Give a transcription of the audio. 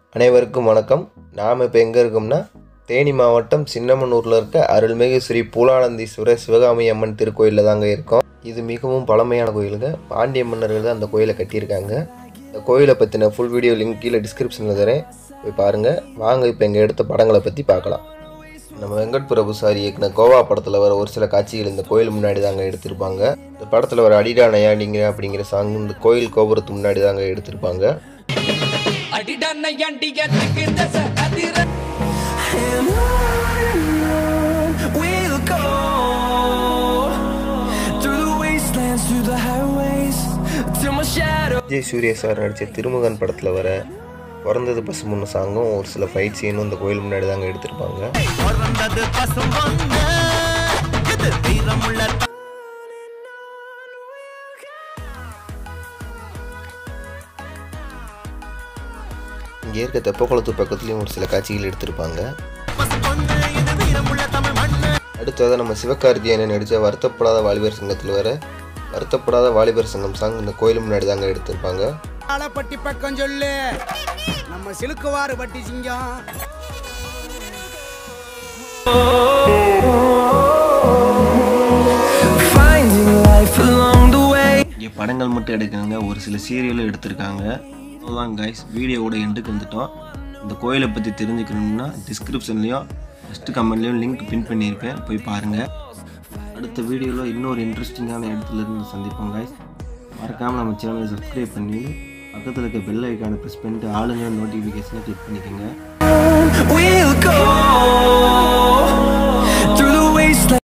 அனைவருக்கும் வணக்கம் நாம் இப்போ எங்கே இருக்கோம்னா தேனி மாவட்டம் சின்னமனூரில் இருக்க அருள்மிகு ஸ்ரீ பூலானந்தீஸ்வரர் சிவகாமி அம்மன் திருக்கோயிலில் தாங்க இருக்கோம் இது மிகவும் பழமையான கோயிலுங்க பாண்டிய மன்னர்கள் தான் அந்த கோயிலை கட்டியிருக்காங்க இந்த கோயிலை பற்றின ஃபுல் வீடியோ லிங்க் கீழே டிஸ்கிரிப்ஷனில் தரேன் போய் பாருங்கள் வாங்க இப்போ எங்கள் எடுத்த படங்களை பற்றி பார்க்கலாம் நம்ம வெங்கட் பிரபு சார் இயக்குன கோவா படத்தில் வர ஒரு சில காட்சிகள் இந்த கோயில் முன்னாடி தாங்க எடுத்திருப்பாங்க இந்த படத்தில் வர அடிடா நயாண்டிங்க அப்படிங்கிற சாங் இந்த கோயில் கோபுரத்து முன்னாடி தாங்க எடுத்திருப்பாங்க அடிடா நையாண்டியத்துக்கு தச அதிர And on we'll go through the wastelands, through the highways, till my shadow. Vijay Suriya sir நடித்த திருமுகன் படத்தில் வர பிறந்தது பசுமுன்னு சாங்கும் ஒரு சில ஃபைட் சீனும் இந்த கோயில் முன்னாடி தாங்க எடுத்திருப்பாங்க பிறந்தது பசும் பொண்ணு இது வீரமுள்ள இங்கே இருக்க தெப்பக்குளத்து பக்கத்துலேயும் ஒரு சில காட்சிகள் எடுத்திருப்பாங்க பசு பொண்ணு இது வீரமுள்ள தமிழ் மண்ணு அடுத்ததாக நம்ம சிவகார்த்தியனை நடித்த வருத்தப்படாத வாலிபர் சங்கத்தில் வர வருத்தப்படாத வாலிபர் சங்கம் சாங் இந்த கோயில் முன்னாடி தாங்க எடுத்திருப்பாங்க ஆலப்பட்டி பக்கம் சொல்லு நம்ம சிலுக்குவாறு பட்டி சிங்கம் Finding life along the way. இங்கே படங்கள் மட்டும் எடுக்கணுங்க ஒரு சில சீரியலும் எடுத்திருக்காங்க அவ்வளோதான் கைஸ் வீடியோவோட எண்டுக்கு வந்துட்டோம் இந்த கோயிலை பற்றி தெரிஞ்சுக்கணும்னா டிஸ்கிரிப்ஷன்லேயும் ஃபஸ்ட்டு கமெண்ட்லேயும் லிங்க் பின் பண்ணியிருப்பேன் போய் பாருங்கள் அடுத்த வீடியோவில் இன்னொரு இன்ட்ரெஸ்டிங்கான இடத்துல இருந்து சந்திப்போம் கைஸ் மறக்காமல் நம்ம சேனலை சப்ஸ்கிரைப் பண்ணி பக்கத்தில் இருக்க பெல் ஐக்கானை ப்ரெஸ் பண்ணிட்டு ஆளுங்க நோட்டிஃபிகேஷனை கிளிக் பண்ணிக்கோங்க We'll go through the wastelands.